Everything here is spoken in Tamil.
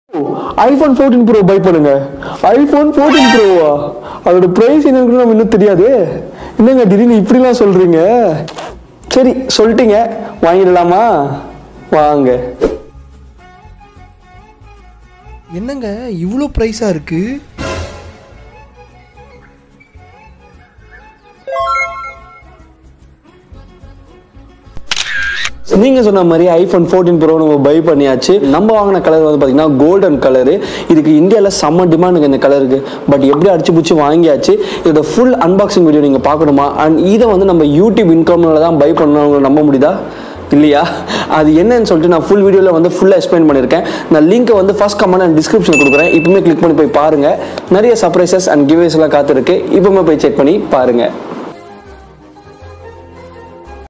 ஐபோன் 14 ப்ரோ பை பண்ணுங்க ஐபோன் 14 ப்ரோவா அதோட பிரைஸ் என்னன்னு நம்ம இன்னும் தெரியாது என்னங்க திடீர்னு இப்படிலாம் சொல்றீங்க சரி சொல்லிட்டீங்க வாங்கிடலாமா வாங்க என்னங்க இவ்வளோ ப்ரைஸாக இருக்கு நீங்க சொன்ன மாதிரி ஐபோன் 14 ப்ரோ நம்ம பை பண்ணியாச்சு நம்ம வாங்கின கலர் வந்து பாத்தீங்கன்னா கோல்டன் கலரு இதுக்கு இந்தியாவில் செம்ம டிமாண்டுங்க இந்த கலருக்கு பட் எப்படி அடிச்சு பிடிச்சி வாங்கியாச்சு இதோட ஃபுல் அன்பாக்சிங் வீடியோ நீங்க பார்க்கணுமா அண்ட் இதை வந்து நம்ம யூடியூப் இன்கம்ல தான் பை பண்ணணும் நம்ப முடியுதா இல்லையா அது என்னன்னு சொல்லிட்டு நான் ஃபுல் வீடியோவில் வந்து ஃபுல்லாக எக்ஸ்பிளைன் பண்ணியிருக்கேன் நான் லிங்க்கை வந்து ஃபர்ஸ்ட் கமெண்ட் அண்ட் டிஸ்கிரிப்ஷன் கொடுக்குறேன் இப்பவுமே கிளிக் பண்ணி போய் பாருங்க நிறைய சர்ப்ரைசஸ் அண்ட் கிவேஸ் எல்லாம் காத்திருக்கு இப்பவுமே போய் செக் பண்ணி பாருங்க